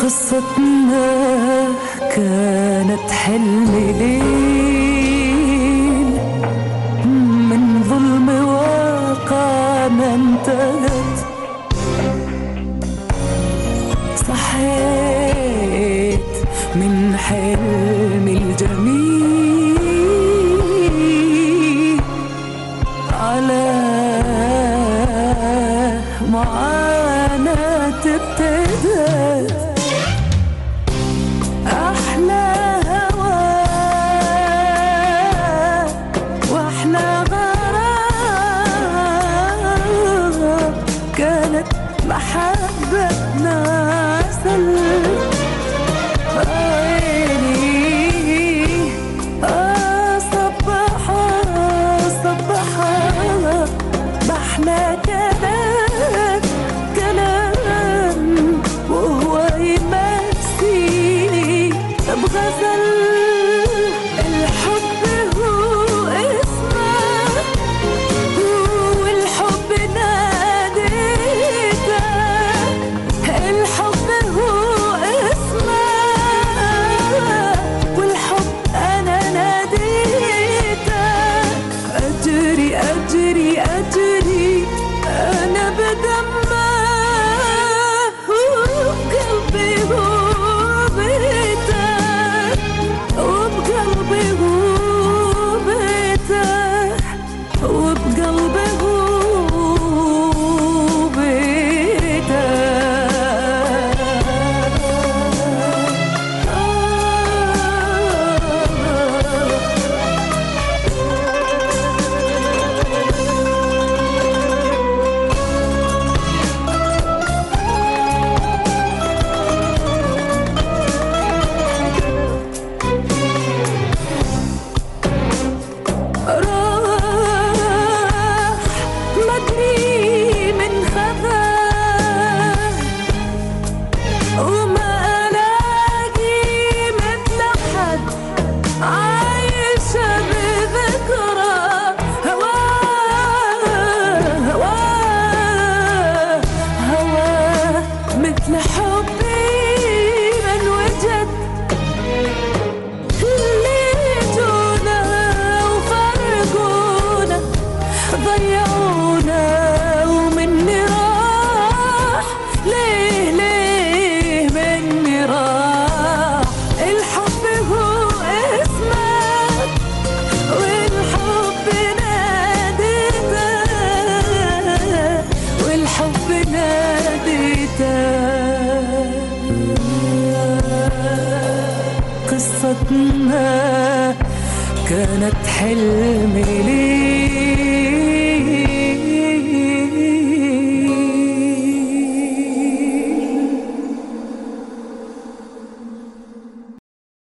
قصتنا كانت حلم ليل من ظلم واقع ما انتهت صحيت من حلم الجميل على معاناة ابتدت أحلى هوا وأحلى غرام كانت محبتنا عسل عيني آه صبحها صبحها بحنا كلام كلام وهو يمسيني بغزل الحب هو اسمه والحب ناديته الحب هو اسمه والحب انا ناديته اجري اجري اجري انا بدمه وبقلبي هو بيته وبقلبي هو بيته وبقلبي هو بيته راح مدري من خذا وما الاقي مثل حد عايشة بذكرى هواه هواه هواه مثل حبي من وجد اللي جونا وفرقونا ضيعونا ومني راح ليه ليه مني راح الحب هو اسمك والحب ناديته والحب ناديته قصتنا كانت حلم